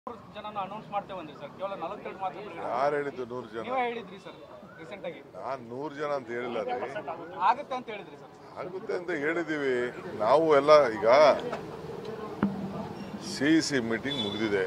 ಜನನ ಅನೌನ್ಸ್ ಮಾಡ್ತೇವೆ ಅಂದ್ರಿ ಸರ್ ಕೇವಲ ನಲವತ್ತೆರಡು ಮಾತ್ರ ಬಿಡುಗಡೆ ಯಾರು ಹೇಳಿದ್ದು ನೂರು ಜನ ನೀವೇ ಹೇಳಿದ್ರಿ ಸರ್ ರೀಸೆಂಟ್ ಆಗಿ ನಾನು ನೂರು ಜನ ಅಂತ ಹೇಳಿಲ್ಲ ರೀ ಆಗುತ್ತೆ ಅಂತ ಹೇಳಿದ್ರಿ ಸರ್ ಆಗುತ್ತೆ ಅಂತ ಹೇಳಿದೀವಿ ನಾವು ಎಲ್ಲ ಈಗ ಸಿ ಸಿ ಮೀಟಿಂಗ್ ಮುಗಿದಿದೆ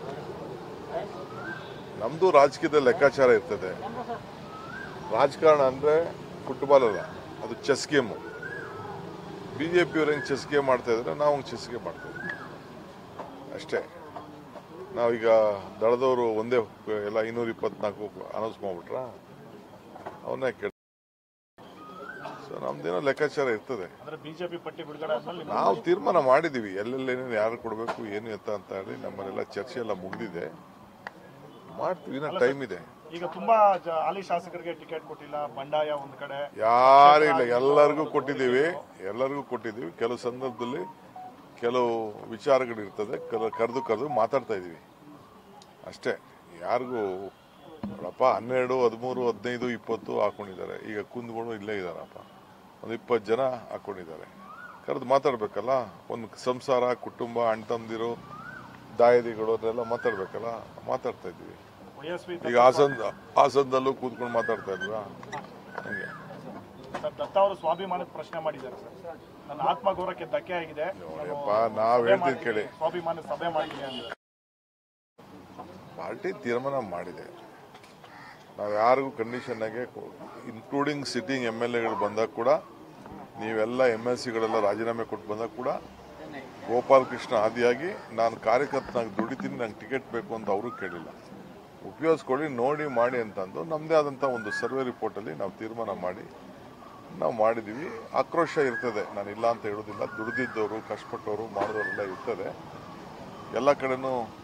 ನಮ್ದು ರಾಜಕೀಯದ ಲೆಕ್ಕಾಚಾರ ಇರ್ತದೆ ರಾಜಕಾರಣ ಅಂದ್ರೆ ಫುಟ್ಬಾಲ್ ಅಲ್ಲ ಅದು ಚೆಸ್ ಗೇಮು ಬಿಜೆಪಿ ಅವ್ರು ಹೆಂಗ್ ಚೆಸ್ ಗೇಮ್ ಮಾಡ್ತಾ ಇದ್ರೆ ನಾವು ಹಂಗೆ ಚೆಸ್ ಗೇಮ್ ಮಾಡ್ತಾ ಇದ್ವಿ ಅಷ್ಟೇ ನಾವೀಗ ದಳದವರು ಒಂದೇ ಎಲ್ಲ ಐನೂರ ಇಪ್ಪತ್ನಾಲ್ಕು ಅನೌನ್ಸ್ ಮಾಡ್ಬಿಟ್ರ ಅವನ್ನೇ ಕೇಳ ಸೊ ನಮ್ದೇನೋ ಲೆಕ್ಕಾಚಾರ ಇರ್ತದೆ ಅಂದ್ರೆ ಬಿಜೆಪಿ ಪಟ್ಟಿ ಬಿಡುಗಡೆ ಆದ್ಮೇಲೆ ನಿಮ್ಮ- ನಾವು ತೀರ್ಮಾನ ಮಾಡಿದೀವಿ ಎಲ್ಲೆಲ್ಲಿ ಏನೇನು ಯಾರು ಕೊಡಬೇಕು ಏನು ಎತ್ತ ಅಂತ ಹೇಳಿ ನಮ್ಮಲ್ಲೆಲ್ಲ ಚರ್ಚೆ ಎಲ್ಲ ಮುಗಿದಿದೆ ಮಾಡ್ತೀವಿ ಇನ್ನೂ ಟೈಮ್ ಇದೆ ಈಗ ತುಂಬಾ ಜ- ಹಾಲಿ ಶಾಸಕರಿಗೆ ಟಿಕೆಟ್ ಕೊಟ್ಟಿಲ್ಲ ಬಂಡಾಯ ಒಂದ್ ಕಡೆ ಯಾರಿಲ್ಲ ಎಲ್ಲರಿಗೂ ಕೊಟ್ಟಿದ್ದೀವಿ ಎಲ್ಲರಿಗೂ ಕೊಟ್ಟಿದ್ದೀವಿ ಕೆಲವು ಸಂದರ್ಭದಲ್ಲಿ ಕೆಲವು ವಿಚಾರಗಳಿರ್ತದೆ ಕೆಲ- ಕರೆದು ಕರೆದು ಮಾತಾಡ್ತಾ ಇದೀವಿ ಅಷ್ಟೇ ಯಾರಿಗೂ ನೋಡಪ್ಪ ಹನ್ನೆರಡು ಹದಿಮೂರು ಹದಿನೈದು ಇಪ್ಪತ್ತು ಹಾಕೊಂಡಿದ್ದಾರೆ ಈಗ ಕುಂದ್ಗಳು ಇಲ್ಲೇ ಇದ್ದಾರಪ್ಪ ಒಂದು ಇಪ್ಪತ್ತು ಜನ ಹಾಕೊಂಡಿದ್ದಾರೆ ಕರೆದು ಮಾತಾಡ್ಬೇಕಲ್ಲ ಒಂದು ಸಂಸಾರ ಕುಟುಂಬ ಅಣ್ಣ ತಮ್ಮದಿರು ದಾಯದಿಗಳು ಅದೆಲ್ಲ ಮಾತಾಡ್ಬೇಕಲ್ಲ ಮಾತಾಡ್ತಾ ಇದ್ದೀವಿ ವೈಎಸ್ವಿ ಈಗ ಹಾಸನ್ ಹಾಸನದಲ್ಲೂ ಕೂತ್ಕೊಂಡು ಮಾತಾಡ್ತಾ ಇದ್ವಾ ಹಂಗೆ ಸರ್ ದತ್ತ ಅವರು ಸ್ವಾಭಿಮಾನದ ಪ್ರಶ್ನೆ ಮಾಡಿದ್ದಾರೆ ಸರ್ ನನ್ನ ಆತ್ಮಗೌರವಕ್ಕೆ ಧಕ್ಕೆ ಆಗಿದೆ ನಾನು ನೋಡಿಯಪ್ಪ ನಾವ್ ಸಭೆ ಹೇಳ್ತಿದ್ ಮಾಡಿ- ಕೇಳಿ ಸ್ವಾಭಿಮಾನ ಸಭೆ ಮಾಡಿದ್ದೀನಿ ಅಂದ್ರೆ ಪಾರ್ಟಿ ತೀರ್ಮಾನ ಮಾಡಿದೆ ನಾವು ಯಾರಿಗೂ ಕಂಡೀಷನ್ ಆಗಿ ಇನ್ಕ್ಲೂಡಿಂಗ್ ಸಿಟ್ಟಿಂಗ್ ಎಮ್ ಎಲ್ ಎಗಳು ಬಂದಾಗ ಕೂಡ ನೀವೆಲ್ಲ ಎಮ್ ಎಲ್ ಸಿಗಳೆಲ್ಲ ರಾಜೀನಾಮೆ ಕೊಟ್ಟು ಬಂದಾಗ ಕೂಡ ಗೋಪಾಲ್ ಕೃಷ್ಣ ಆದಿಯಾಗಿ ನಾನು ಕಾರ್ಯಕರ್ತನಾಗಿ ದುಡಿತೀನಿ ನಂಗೆ ಟಿಕೆಟ್ ಬೇಕು ಅಂತ ಅವರು ಕೇಳಿಲ್ಲ ಉಪಯೋಗಿಸ್ಕೊಳ್ಳಿ ನೋಡಿ ಮಾಡಿ ಅಂತಂದು ನಮ್ಮದೇ ಆದಂಥ ಒಂದು ಸರ್ವೆ ರಿಪೋರ್ಟಲ್ಲಿ ನಾವು ತೀರ್ಮಾನ ಮಾಡಿ ನಾವು ಮಾಡಿದ್ದೀವಿ ಆಕ್ರೋಶ ಇರ್ತದೆ ನಾನು ಇಲ್ಲ ಅಂತ ಹೇಳೋದಿಲ್ಲ ದುಡಿದಿದ್ದವರು ಕಷ್ಟಪಟ್ಟವರು ಮಾಡಿದವರೆಲ್ಲ ಇರ್ತದೆ ಎಲ್ಲ ಕಡೆನೂ